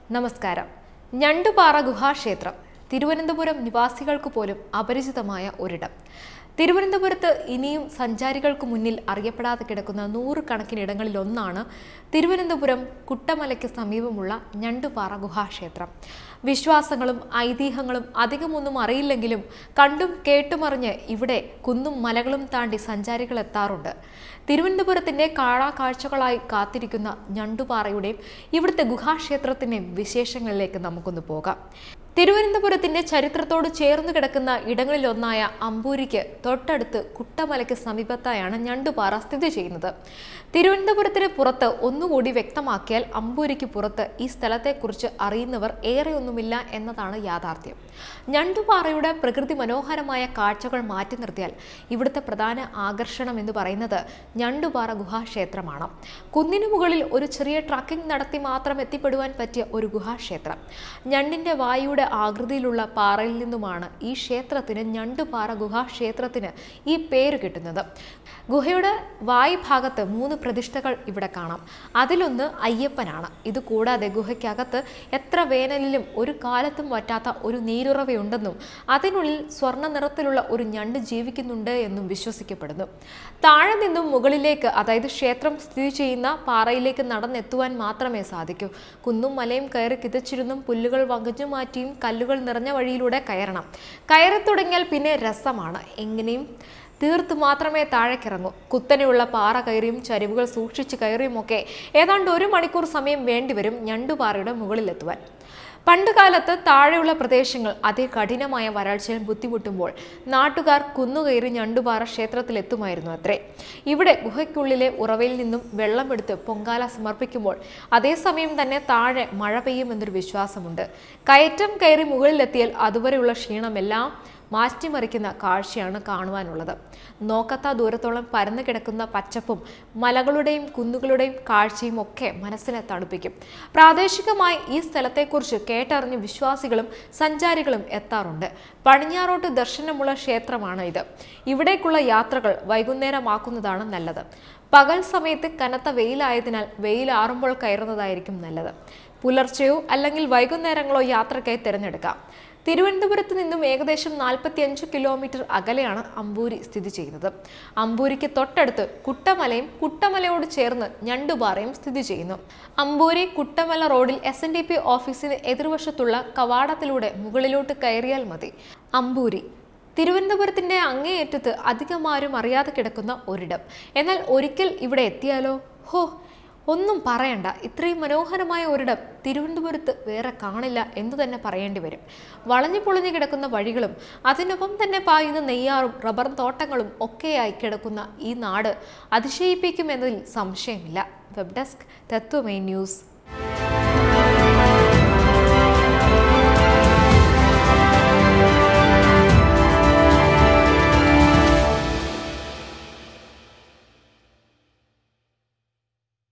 നമസ്കാരം ഞണ്ടുപാറ ഗുഹാക്ഷേത്രം തിരുവനന്തപുരം നിവാസികൾക്ക് പോലും അപരിചിതമായ ഒരിടം തിരുവനന്തപുരത്ത് ഇനിയും സഞ്ചാരികൾക്ക് മുന്നിൽ അറിയപ്പെടാതെ കിടക്കുന്ന നൂറുകണക്കിന് ഇടങ്ങളിലൊന്നാണ് തിരുവനന്തപുരം കുട്ടമലയ്ക്ക് സമീപമുള്ള ഞണ്ടുപാറ ഗുഹാക്ഷേത്രം വിശ്വാസങ്ങളും ഐതിഹ്യങ്ങളും അധികമൊന്നും അറിയില്ലെങ്കിലും കണ്ടും കേട്ടുമറിഞ്ഞ് ഇവിടെ കുന്നും മലകളും താണ്ടി സഞ്ചാരികൾ എത്താറുണ്ട് തിരുവനന്തപുരത്തിന്റെ കാഴ്ചകളായി കാത്തിരിക്കുന്ന ഞണ്ടുപാറയുടെയും ഇവിടുത്തെ ഗുഹാക്ഷേത്രത്തിന്റെയും വിശേഷങ്ങളിലേക്ക് നമുക്കൊന്ന് പോകാം തിരുവനന്തപുരത്തിന്റെ ചരിത്രത്തോട് ചേർന്ന് കിടക്കുന്ന ഇടങ്ങളിലൊന്നായ അമ്പൂരിക്ക് തൊട്ടടുത്ത് കുട്ടമലയ്ക്ക് സമീപത്തായാണ് ഞണ്ടുപാറ സ്ഥിതി ചെയ്യുന്നത് തിരുവനന്തപുരത്തിന് പുറത്ത് ഒന്നുകൂടി വ്യക്തമാക്കിയാൽ അമ്പൂരിക്ക് പുറത്ത് ഈ സ്ഥലത്തെക്കുറിച്ച് അറിയുന്നവർ ഏറെയൊന്നുമില്ല എന്നതാണ് യാഥാർത്ഥ്യം ഞണ്ടുപാറയുടെ പ്രകൃതി മനോഹരമായ കാഴ്ചകൾ മാറ്റി നിർത്തിയാൽ ഇവിടുത്തെ പ്രധാന ആകർഷണം എന്ന് പറയുന്നത് ഞണ്ടുപാറ ഗുഹാക്ഷേത്രമാണ് കുന്നിനു മുകളിൽ ഒരു ചെറിയ ട്രക്കിംഗ് നടത്തി മാത്രം എത്തിപ്പെടുവാൻ പറ്റിയ ഒരു ഗുഹാക്ഷേത്രം ഞണ്ടിന്റെ വായുടെ ആകൃതിയിലുള്ള പാറയിൽ നിന്നുമാണ് ഈ ക്ഷേത്രത്തിന് ഞണ്ടുപാറ ഗുഹാക്ഷേത്രത്തിന് ഈ പേര് കിട്ടുന്നത് ഗുഹയുടെ വായ് ഭാഗത്ത് മൂന്ന് പ്രതിഷ്ഠകൾ ഇവിടെ കാണാം അതിലൊന്ന് അയ്യപ്പനാണ് ഇത് കൂടാതെ ഗുഹയ്ക്കകത്ത് എത്ര വേനലിലും ഒരു കാലത്തും വറ്റാത്ത ഒരു നീരുറവയുണ്ടെന്നും അതിനുള്ളിൽ സ്വർണ്ണ നിറത്തിലുള്ള ഒരു ഞണ്ട് ജീവിക്കുന്നുണ്ട് എന്നും വിശ്വസിക്കപ്പെടുന്നു താഴെ നിന്നും മുകളിലേക്ക് അതായത് ക്ഷേത്രം സ്ഥിതി ചെയ്യുന്ന പാറയിലേക്ക് നടന്നെത്തുവാൻ മാത്രമേ സാധിക്കൂ കുന്നും മലയും കയറി കിതച്ചിരുന്നും പുല്ലുകൾ വകഞ്ഞു മാറ്റിയും കല്ലുകൾ നിറഞ്ഞ വഴിയിലൂടെ കയറണം കയറി തുടങ്ങിയാൽ പിന്നെ രസമാണ് എങ്ങനെയും തീർത്ത് മാത്രമേ താഴേക്കിറങ്ങൂ കുത്തനെയുള്ള പാറ കയറിയും ചരിവുകൾ സൂക്ഷിച്ച് കയറിയുമൊക്കെ ഏതാണ്ട് ഒരു മണിക്കൂർ സമയം വേണ്ടിവരും ഞണ്ടുപാറയുടെ മുകളിലെത്തുവാൻ പണ്ടുകാലത്ത് താഴെയുള്ള പ്രദേശങ്ങൾ അതികഠിനമായ വരൾച്ചയിൽ ബുദ്ധിമുട്ടുമ്പോൾ നാട്ടുകാർ കുന്നുകയറി ഞണ്ടുപാറ ക്ഷേത്രത്തിലെത്തുമായിരുന്നു അത്രേ ഇവിടെ ഗുഹയ്ക്കുള്ളിലെ ഉറവയിൽ നിന്നും വെള്ളമെടുത്ത് പൊങ്കാല സമർപ്പിക്കുമ്പോൾ അതേസമയം തന്നെ താഴെ മഴ പെയ്യുമെന്നൊരു വിശ്വാസമുണ്ട് കയറ്റം കയറി മുകളിലെത്തിയാൽ അതുവരെയുള്ള ക്ഷീണമെല്ലാം മാറ്റിമറിക്കുന്ന കാഴ്ചയാണ് കാണുവാനുള്ളത് നോക്കത്ത ദൂരത്തോളം പരന്നു കിടക്കുന്ന പച്ചപ്പും മലകളുടെയും കുന്നുകളുടെയും കാഴ്ചയും ഒക്കെ മനസ്സിനെ തണുപ്പിക്കും പ്രാദേശികമായി ഈ സ്ഥലത്തെക്കുറിച്ച് കേട്ടറിഞ്ഞ് വിശ്വാസികളും സഞ്ചാരികളും എത്താറുണ്ട് പടിഞ്ഞാറോട്ട് ദർശനമുള്ള ക്ഷേത്രമാണ് ഇത് ഇവിടേക്കുള്ള യാത്രകൾ വൈകുന്നേരമാക്കുന്നതാണ് നല്ലത് പകൽ സമയത്ത് കനത്ത വെയിലായതിനാൽ വെയിലാറുമ്പോൾ കയറുന്നതായിരിക്കും നല്ലത് പുലർച്ചെയോ അല്ലെങ്കിൽ വൈകുന്നേരങ്ങളോ യാത്രയ്ക്കായി തിരഞ്ഞെടുക്കാം തിരുവനന്തപുരത്ത് നിന്നും ഏകദേശം നാൽപ്പത്തിയഞ്ച് കിലോമീറ്റർ അകലെയാണ് അമ്പൂരി സ്ഥിതി ചെയ്യുന്നത് അമ്പൂരിക്ക് തൊട്ടടുത്ത് കുട്ടമലയും കുട്ടമലയോട് ചേർന്ന് ഞണ്ടുപാറയും സ്ഥിതി ചെയ്യുന്നു അമ്പൂരി കുട്ടമല റോഡിൽ എസ് എൻ ഡി പി ഓഫീസിന് എതിർവശത്തുള്ള കവാടത്തിലൂടെ മുകളിലോട്ട് കയറിയാൽ മതി അമ്പൂരി തിരുവനന്തപുരത്തിന്റെ അങ്ങേയറ്റത്ത് അധികമാരും അറിയാതെ കിടക്കുന്ന ഒരിടം എന്നാൽ ഒരിക്കൽ ഇവിടെ എത്തിയാലോ ഹോ ഒന്നും പറയണ്ട ഇത്രയും മനോഹരമായ ഒരിടം തിരുവനന്തപുരത്ത് വേറെ കാണില്ല എന്ന് തന്നെ പറയേണ്ടി വരും വളഞ്ഞു പൊളിഞ്ഞു കിടക്കുന്ന വഴികളും അതിനൊപ്പം തന്നെ പായുന്ന നെയ്യാറും റബ്ബർ തോട്ടങ്ങളും ഒക്കെയായി കിടക്കുന്ന ഈ നാട് അതിശയിപ്പിക്കുമെന്നതിൽ സംശയമില്ല വെബ് ഡെസ്ക് തത്വമേ ന്യൂസ്